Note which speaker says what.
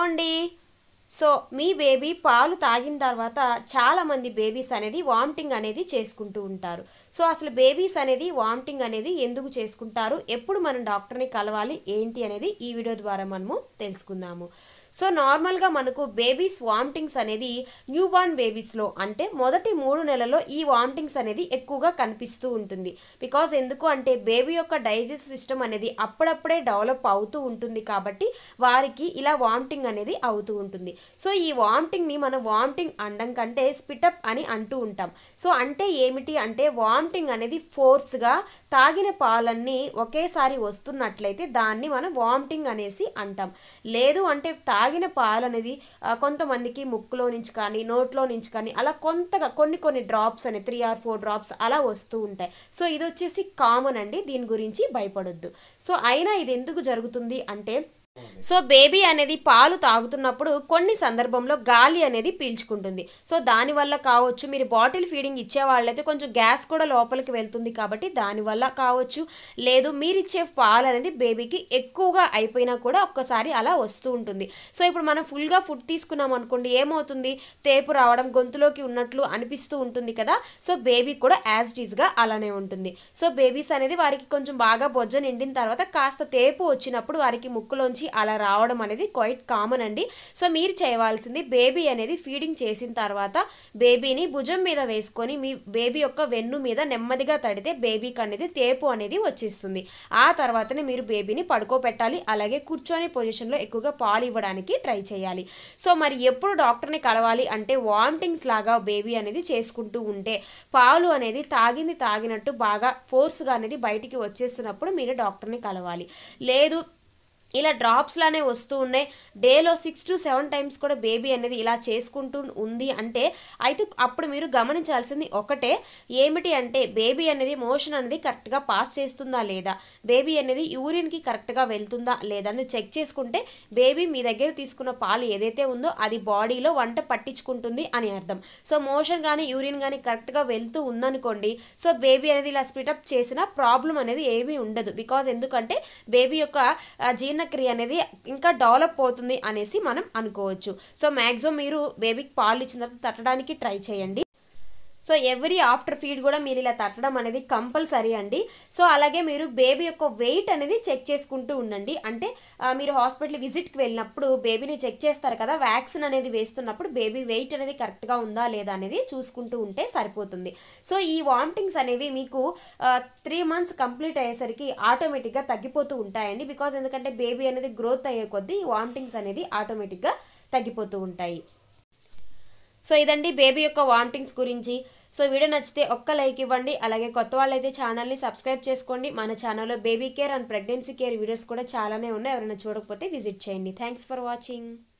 Speaker 1: అండి సో మీ బేబీ పాలు తాగిన తర్వాత చాలామంది బేబీస్ అనేది వామిటింగ్ అనేది చేసుకుంటూ ఉంటారు సో అసలు బేబీస్ అనేది వామిటింగ్ అనేది ఎందుకు చేసుకుంటారు ఎప్పుడు మనం డాక్టర్ని కలవాలి ఏంటి అనేది ఈ వీడియో ద్వారా మనము తెలుసుకుందాము సో నార్మల్గా మనకు బేబీస్ వామిటింగ్స్ అనేది న్యూ బార్న్ బేబీస్లో అంటే మొదటి మూడు నెలల్లో ఈ వామిటింగ్స్ అనేది ఎక్కువగా కనిపిస్తూ ఉంటుంది బికాజ్ ఎందుకు అంటే బేబీ యొక్క డైజెస్ట్ సిస్టమ్ అనేది అప్పుడప్పుడే డెవలప్ అవుతూ ఉంటుంది కాబట్టి వారికి ఇలా వామిటింగ్ అనేది అవుతూ ఉంటుంది సో ఈ వామిటింగ్ని మనం వామిటింగ్ అనడం కంటే స్పిటప్ అని అంటూ ఉంటాం సో అంటే ఏమిటి అంటే వామిటింగ్ అనేది ఫోర్స్గా తాగిన పాలన్నీ ఒకేసారి వస్తున్నట్లయితే దాన్ని మనం వామిటింగ్ అనేసి అంటాం లేదు అంటే తాగిన పాలు అనేది ఆ, కొంతమందికి ముక్కులో నుంచి కానీ నోట్లో నుంచి కానీ అలా కొంతగా కొన్ని కొన్ని డ్రాప్స్ అని త్రీ ఆర్ ఫోర్ డ్రాప్స్ అలా వస్తూ ఉంటాయి సో ఇది వచ్చేసి కామన్ అండి దీని గురించి భయపడొద్దు సో అయినా ఇది ఎందుకు జరుగుతుంది అంటే సో బేబీ అనేది పాలు తాగుతున్నప్పుడు కొన్ని సందర్భంలో గాలి అనేది పీల్చుకుంటుంది సో దానివల్ల కావచ్చు మీరు బాటిల్ ఫీడింగ్ ఇచ్చే వాళ్ళైతే కొంచెం గ్యాస్ కూడా లోపలికి వెళ్తుంది కాబట్టి దానివల్ల కావచ్చు లేదు మీరు ఇచ్చే పాలు అనేది బేబీకి ఎక్కువగా అయిపోయినా కూడా ఒక్కసారి అలా వస్తూ ఉంటుంది సో ఇప్పుడు మనం ఫుల్గా ఫుడ్ తీసుకున్నాం అనుకోండి ఏమవుతుంది తేపు రావడం గొంతులోకి ఉన్నట్లు అనిపిస్తూ ఉంటుంది కదా సో బేబీ కూడా యాజ్ గా అలానే ఉంటుంది సో బేబీస్ అనేది వారికి కొంచెం బాగా బొజ్జ నిండిన తర్వాత కాస్త తేపు వచ్చినప్పుడు వారికి ముక్కులోంచి అలా రావడం అనేది క్వైట్ కామన్ అండి సో మీరు చేయవలసింది బేబీ అనేది ఫీడింగ్ చేసిన తర్వాత బేబీని భుజం మీద వేసుకొని మీ బేబీ యొక్క వెన్ను మీద నెమ్మదిగా తడితే బేబీకి అనేది తేపు అనేది వచ్చేస్తుంది ఆ తర్వాతనే మీరు బేబీని పడుకోబెట్టాలి అలాగే కూర్చొని పొజిషన్లో ఎక్కువగా పాలు ఇవ్వడానికి ట్రై చేయాలి సో మరి ఎప్పుడు డాక్టర్ని కలవాలి అంటే వామిటింగ్స్ లాగా బేబీ అనేది చేసుకుంటూ ఉంటే పాలు అనేది తాగింది తాగినట్టు బాగా ఫోర్స్గా అనేది బయటికి వచ్చేస్తున్నప్పుడు మీరు డాక్టర్ని కలవాలి లేదు ఇలా డ్రాప్స్లానే వస్తూ ఉన్నాయి డేలో సిక్స్ టు సెవెన్ టైమ్స్ కూడా బేబీ అనేది ఇలా చేసుకుంటూ ఉంది అంటే అయితే అప్పుడు మీరు గమనించాల్సింది ఒకటే ఏమిటి అంటే బేబీ అనేది మోషన్ అనేది కరెక్ట్గా పాస్ చేస్తుందా లేదా బేబీ అనేది యూరిన్కి కరెక్ట్గా వెళ్తుందా లేదా అని చెక్ చేసుకుంటే బేబీ మీ దగ్గర తీసుకున్న పాలు ఏదైతే ఉందో అది బాడీలో వంట పట్టించుకుంటుంది అని అర్థం సో మోషన్ కానీ యూరిన్ కానీ కరెక్ట్గా వెళ్తూ ఉందనుకోండి సో బేబీ అనేది ఇలా స్పిటప్ చేసిన ప్రాబ్లం అనేది ఏమీ ఉండదు బికాజ్ ఎందుకంటే బేబీ యొక్క ఆ, జీర్ణక్రియ అనేది ఇంకా డెవలప్ అవుతుంది అనేసి మనం అనుకోవచ్చు సో మ్యాక్సిమం మీరు బేబీకి పాలు ఇచ్చిన తర్వాత తట్టడానికి ట్రై చేయండి సో ఎవ్రీ ఆఫ్టర్ ఫీడ్ కూడా మీరు ఇలా తట్టడం అనేది కంపల్సరీ అండి సో అలాగే మీరు బేబీ యొక్క వెయిట్ అనేది చెక్ చేసుకుంటూ ఉండండి అంటే ఆ, మీరు హాస్పిటల్ విజిట్కి వెళ్ళినప్పుడు బేబీని చెక్ చేస్తారు కదా వ్యాక్సిన్ అనేది వేస్తున్నప్పుడు బేబీ వెయిట్ అనేది కరెక్ట్గా ఉందా లేదా అనేది చూసుకుంటూ ఉంటే సరిపోతుంది సో ఈ వామిటింగ్స్ అనేవి మీకు త్రీ మంత్స్ కంప్లీట్ అయ్యేసరికి ఆటోమేటిక్గా తగ్గిపోతూ ఉంటాయండి బికాజ్ ఎందుకంటే బేబీ అనేది గ్రోత్ అయ్యే కొద్దీ ఈ వామిటింగ్స్ అనేది ఆటోమేటిక్గా తగ్గిపోతూ ఉంటాయి సో ఇదండి బేబీ యొక్క వామిటింగ్స్ గురించి సో వీడియో నచ్చితే ఒక్క లైక్ ఇవ్వండి అలాగే కొత్త వాళ్ళైతే ఛానల్ని సబ్స్క్రైబ్ చేసుకోండి మన ఛానల్లో baby care and pregnancy care videos కూడా చాలానే ఉన్నాయి ఎవరైనా చూడకపోతే విజిట్ చేయండి థ్యాంక్స్ ఫర్ వాచింగ్